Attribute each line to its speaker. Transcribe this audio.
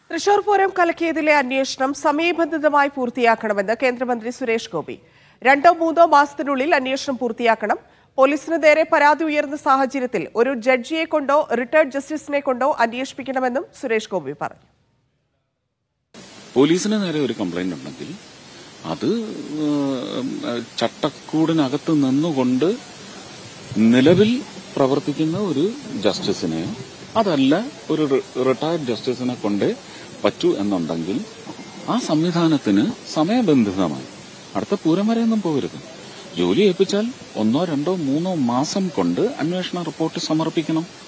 Speaker 1: തൃശൂർ പൂരം കലക്കിയതിലെ അന്വേഷണം സമയബന്ധിതമായി പൂർത്തിയാക്കണമെന്ന് കേന്ദ്രമന്ത്രി സുരേഷ് ഗോപി രണ്ടോ മൂന്നോ മാസത്തിനുള്ളിൽ അന്വേഷണം പൂർത്തിയാക്കണം പോലീസിന് നേരെ പരാതി ഉയർന്ന സാഹചര്യത്തിൽ ഒരു ജഡ്ജിയെ കൊണ്ടോ റിട്ടയർഡ് ജസ്റ്റിസിനെ കൊണ്ടോ അന്വേഷിപ്പിക്കണമെന്നും സുരേഷ് ഗോപി പറഞ്ഞു
Speaker 2: പോലീസിന് നേരെ ഒരു കംപ്ലൈന്റ് ഉണ്ടെങ്കിൽ അത് ഏഹ്, ചട്ടക്കൂടിനകത്ത് നിന്നുകൊണ്ട് നിലവിൽ പ്രവർത്തിക്കുന്ന ഒരു ജസ്റ്റിസിനെയോ അതല്ല ഒരു റിട്ടയർഡ് ജസ്റ്റിസിനെ കൊണ്ടേ പറ്റൂ എന്നുണ്ടെങ്കിൽ ആ സംവിധാനത്തിന് സമയബന്ധിതമായി അടുത്ത പൂരം വരെയൊന്നും പോകരുത് ജോലി ഏൽപ്പിച്ചാൽ ഒന്നോ രണ്ടോ മൂന്നോ മാസം കൊണ്ട് അന്വേഷണ റിപ്പോർട്ട് സമർപ്പിക്കണം